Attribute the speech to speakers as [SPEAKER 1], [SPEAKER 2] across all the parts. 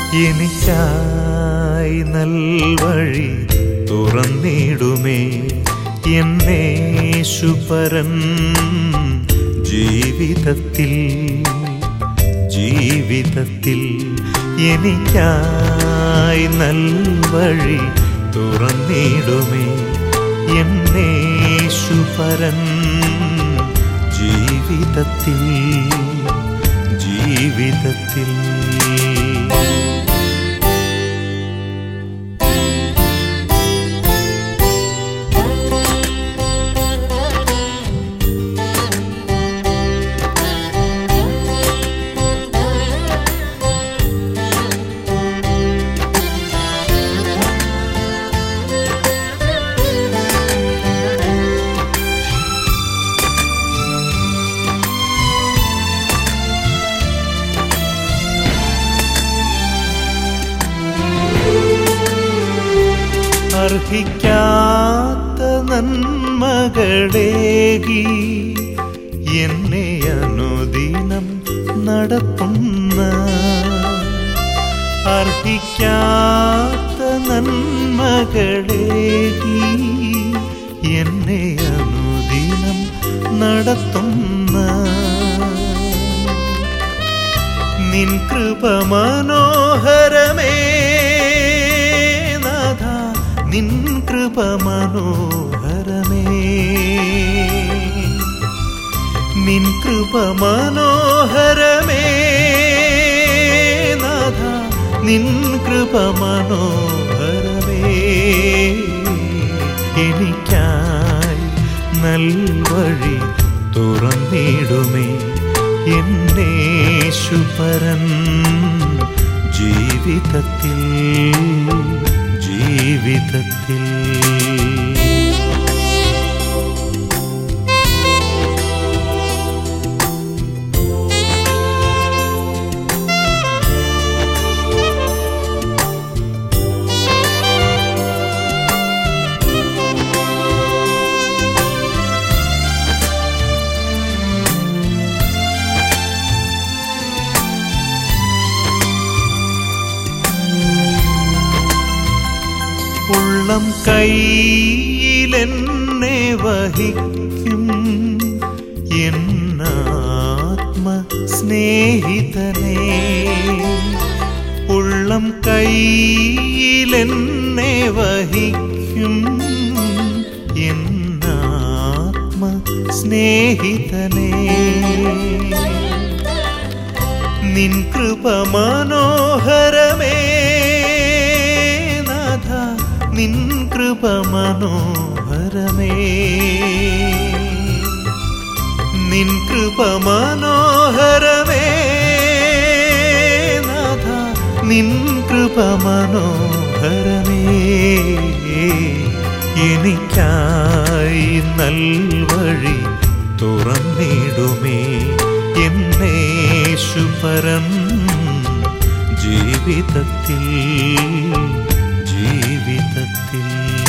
[SPEAKER 1] എനിക്കായി നൽവഴി തുറന്നിടുമേ എന്നേശുപരൻ ജീവിതത്തിൽ ജീവിതത്തിൽ എനിക്കായി നൽവഴി തുറന്നിടുമേ എന്നേശുപരൻ ജീവിതത്തിൽ ജീവിതത്തിൽ അർഹിക്കാത്ത നന്മകളേകി എന്നെ അനുദിനം നടത്തുന്ന അർഹിക്കാത്ത നന്മകളേകി എന്നെ അനുദിനം നടത്തുന്ന നിൻ കൃപ മനോഹരമേ നാഥ നിൻ കൃപ മനോഹരമേ നിൻ കൃപ മനോഹരമേ നാഥ നിൻ കൃപ മനോഹരമേ എനിക്കായി നൽവഴി തുറന്നിടുമേ എന്നേശുപരൻ ജീവിതത്തിൽ ജീവിതത്തിൽ ഉള്ളം കയ്യിലെന്നെ വഹിക്കും എന്നാത്മ സ്നേഹിതനെ ഉള്ളം കയ്യിലെന്നെ വഹിക്കും എന്നാത്മ സ്നേഹിതനെ നിൻ കൃപ മനോഹരമേ നാഥ നിൻ കൃപ മനോഹരമേ നിൻ കൃപ മനോഹരമേ നാഥ നിൻ കൃപ മനോഹരമേ എനിക്കായി നൽവഴി തുറന്നിടുമേ എന്നേശുപരം ജീവിതത്തിൽ ജീവിതത്തിൽ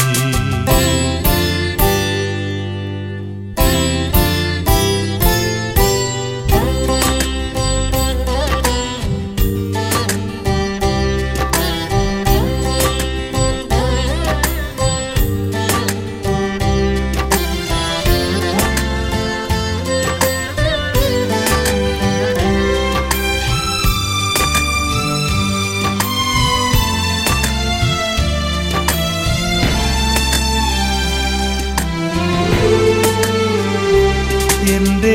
[SPEAKER 1] എന്റെ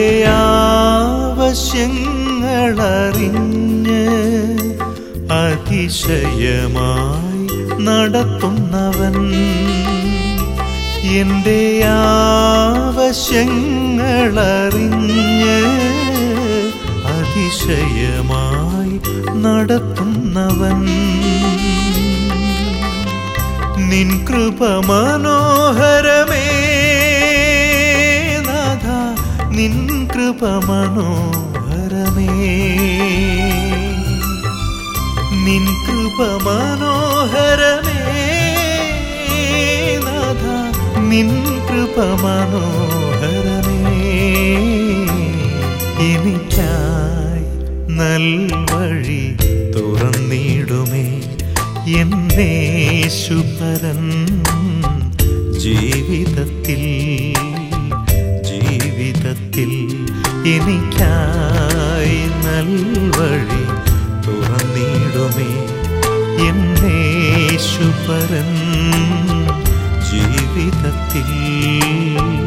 [SPEAKER 1] ആവശ്യങ്ങളറിഞ്ഞ് അതിശയമായി നടത്തുന്നവൻ എന്റെ ആവശ്യങ്ങളറിഞ്ഞ് അതിശയമായി നടത്തുന്നവൻ നിൻ കൃപ മനോഹരമേ നാഥ നിൻ കൃപ മനോഹരമേ നിൻ കൃപ മനോഹരമേ നാഥ നിൻ കൃപ മനോഹരമേ എനിക്കായി നൽവഴി തുറന്നിടുമേ എന്നേശുപരൻ ജീവിതത്തിൽ ജീവിതത്തിൽ എനിക്കായി നൽവഴി തുറന്നിടുമേ എന്നേശുപരൻ ജീവിതത്തിൽ